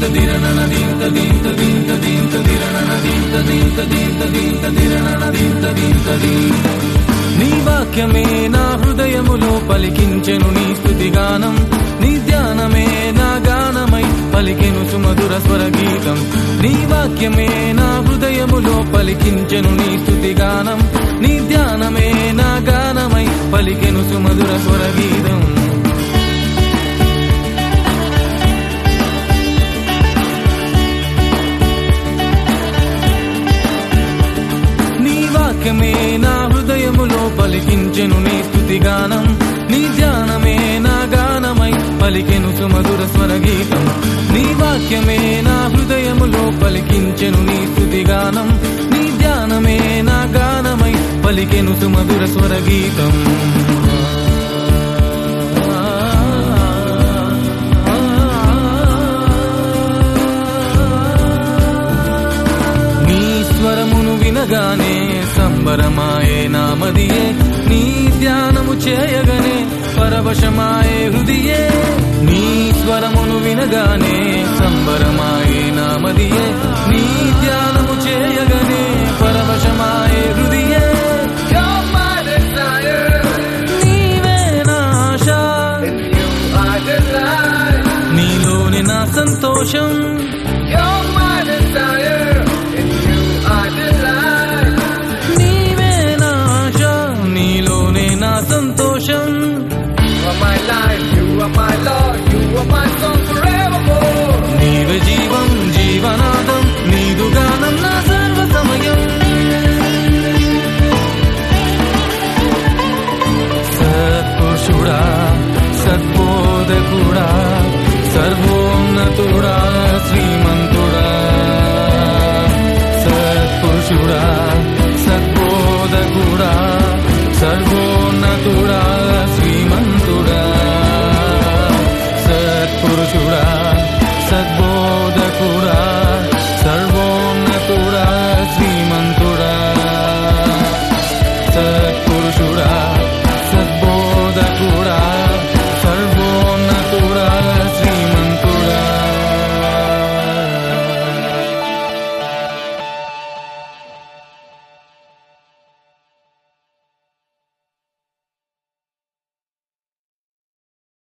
నీ వాక్యమే నా హృదయములో పలికించెను నీ స్థుతి గానం నీ ధ్యానమే నా గానమై పలికెను సుమధుర స్వర గీతం నీ వాక్యమే నా హృదయములో పలికించెను నీ స్థుతి గానం నీ ధ్యానమే నా గానమై పలికెను సుమధుర స్వర గీతం నీ వాక్యమే నా హృదయములో పలికించెను నీ స్థుతి గానం నీ ధ్యానమే నా గానమై పలికెను సుమధుర స్వర గీతం నీ వాక్యమే నా హృదయములో పలికించెను నీ స్థుతి గానం నీ ధ్యానమే నా గానమై పలికెను సుమధుర స్వర గీతం నీ స్వరమును వినగానే సంబరమాయే నామదియే నీ ధ్యానము చేయగనే పరవశమాయే హృదియే నీ స్వరమును వినగానే సంబరమాయే నామదియే నీ ధ్యానము చేయగనే పరవశమాయే హృదియే You're my desire, నీవే నా ఆశ in you I delight. నీలోని నా సంతోషం You're my desire, in you I delight. నీవే నా ఆశ నీలోనే నా సంతోషం You are my life, you are my Lord, you are my soul.